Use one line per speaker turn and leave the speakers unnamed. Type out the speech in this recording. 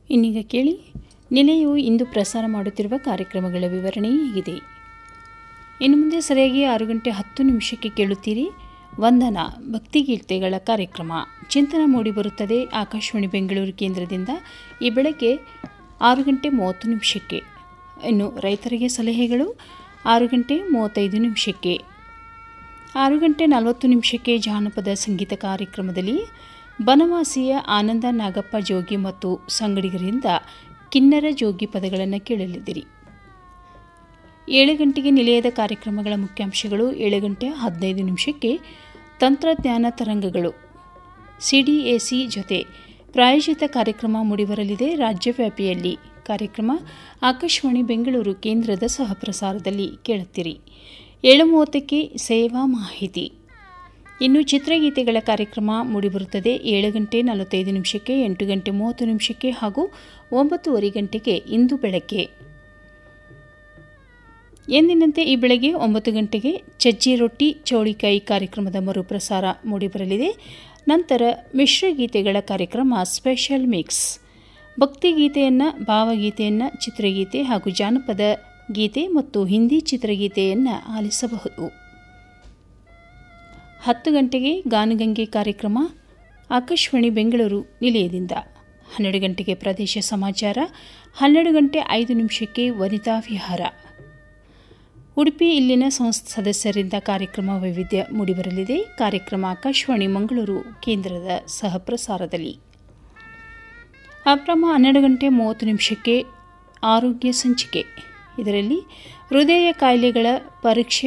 ಇನ್ನೀಗ ಕೇಳಿ ನಿಲಯವು ಇಂದು ಪ್ರಸಾರ ಮಾಡುತ್ತಿರುವ ಕಾರ್ಯಕ್ರಮಗಳ ವಿವರಣೆ ಹೀಗಿದೆ ಇನ್ನು ಮುಂದೆ ಸರಿಯಾಗಿ ಆರು ಗಂಟೆ ಹತ್ತು ನಿಮಿಷಕ್ಕೆ ಕೇಳುತ್ತೀರಿ ವಂದನಾ ಭಕ್ತಿಗೀತೆಗಳ ಕಾರ್ಯಕ್ರಮ ಚಿಂತನ ಮೂಡಿಬರುತ್ತದೆ ಆಕಾಶವಾಣಿ ಬೆಂಗಳೂರು ಕೇಂದ್ರದಿಂದ ಈ ಬೆಳಗ್ಗೆ ಆರು ಗಂಟೆ ಮೂವತ್ತು ನಿಮಿಷಕ್ಕೆ ಇನ್ನು ರೈತರಿಗೆ ಸಲಹೆಗಳು ಆರು ಗಂಟೆ ಮೂವತ್ತೈದು ನಿಮಿಷಕ್ಕೆ ಆರು ಗಂಟೆ ನಲವತ್ತು ನಿಮಿಷಕ್ಕೆ ಜಾನಪದ ಸಂಗೀತ ಕಾರ್ಯಕ್ರಮದಲ್ಲಿ ಬನವಾಸಿಯ ಆನಂದ ನಾಗಪ್ಪ ಜೋಗಿ ಮತ್ತು ಸಂಗಡಿಗರಿಂದ ಕಿನ್ನರ ಜೋಗಿ ಪದಗಳನ್ನು ಕೇಳಲಿದ್ದೀರಿ ಏಳು ಗಂಟೆಗೆ ನಿಲಯದ ಕಾರ್ಯಕ್ರಮಗಳ ಮುಖ್ಯಾಂಶಗಳು ಏಳು ಗಂಟೆ ಹದಿನೈದು ನಿಮಿಷಕ್ಕೆ ತಂತ್ರಜ್ಞಾನ ತರಂಗಗಳು ಸಿಡಿಎಸಿ ಜೊತೆ ಪ್ರಾಯೋಜಿತ ಕಾರ್ಯಕ್ರಮ ಮೂಡಿಬರಲಿದೆ ರಾಜ್ಯವ್ಯಾಪಿಯಲ್ಲಿ ಕಾರ್ಯಕ್ರಮ ಆಕಾಶವಾಣಿ ಬೆಂಗಳೂರು ಕೇಂದ್ರದ ಸಹಪ್ರಸಾರದಲ್ಲಿ ಕೇಳುತ್ತೀರಿ ಏಳು ಮೂವತ್ತಕ್ಕೆ ಸೇವಾ ಮಾಹಿತಿ ಇನ್ನು ಚಿತ್ರಗೀತೆಗಳ ಕಾರ್ಯಕ್ರಮ ಮೂಡಿಬರುತ್ತದೆ ಏಳು ಗಂಟೆ ನಲವತ್ತೈದು ನಿಮಿಷಕ್ಕೆ ಎಂಟು ಗಂಟೆ ಮೂವತ್ತು ನಿಮಿಷಕ್ಕೆ ಹಾಗೂ ಒಂಬತ್ತುವರೆ ಗಂಟೆಗೆ ಇಂದು ಬೆಳಗ್ಗೆ ಎಂದಿನಂತೆ ಈ ಬೆಳಗ್ಗೆ ಒಂಬತ್ತು ಗಂಟೆಗೆ ಚಜ್ಜಿ ರೊಟ್ಟಿ ಚೌಳಿಕಾಯಿ ಕಾರ್ಯಕ್ರಮದ ಮರುಪ್ರಸಾರ ಮೂಡಿಬರಲಿದೆ ನಂತರ ಮಿಶ್ರಗೀತೆಗಳ ಕಾರ್ಯಕ್ರಮ ಸ್ಪೆಷಲ್ ಮಿಕ್ಸ್ ಭಕ್ತಿಗೀತೆಯನ್ನು ಭಾವಗೀತೆಯನ್ನು ಚಿತ್ರಗೀತೆ ಹಾಗೂ ಜಾನಪದ ಗೀತೆ ಮತ್ತು ಹಿಂದಿ ಚಿತ್ರಗೀತೆಯನ್ನು ಆಲಿಸಬಹುದು ಹತ್ತು ಗಂಟೆಗೆ ಗಾನಗಂಗೆ ಕಾರ್ಯಕ್ರಮ ಆಕಾಶವಾಣಿ ಬೆಂಗಳೂರು ನಿಲಯದಿಂದ ಹನ್ನೆರಡು ಗಂಟೆಗೆ ಪ್ರದೇಶ ಸಮಾಚಾರ ಹನ್ನೆರಡು ಗಂಟೆ ಐದು ನಿಮಿಷಕ್ಕೆ ವನಿತಾ ವಿಹಾರ ಉಡುಪಿ ಇಲ್ಲಿನ ಸಂಸ್ಥೆ ಸದಸ್ಯರಿಂದ ಕಾರ್ಯಕ್ರಮ ವೈವಿಧ್ಯ ಮೂಡಿಬರಲಿದೆ ಕಾರ್ಯಕ್ರಮ ಆಕಾಶವಾಣಿ ಮಂಗಳೂರು ಕೇಂದ್ರದ ಸಹಪ್ರಸಾರದಲ್ಲಿ ಅಕ್ರಮ ಹನ್ನೆರಡು ಗಂಟೆ ಮೂವತ್ತು ನಿಮಿಷಕ್ಕೆ ಆರೋಗ್ಯ ಸಂಚಿಕೆ ಇದರಲ್ಲಿ ಹೃದಯ ಕಾಯಿಲೆಗಳ ಪರೀಕ್ಷೆ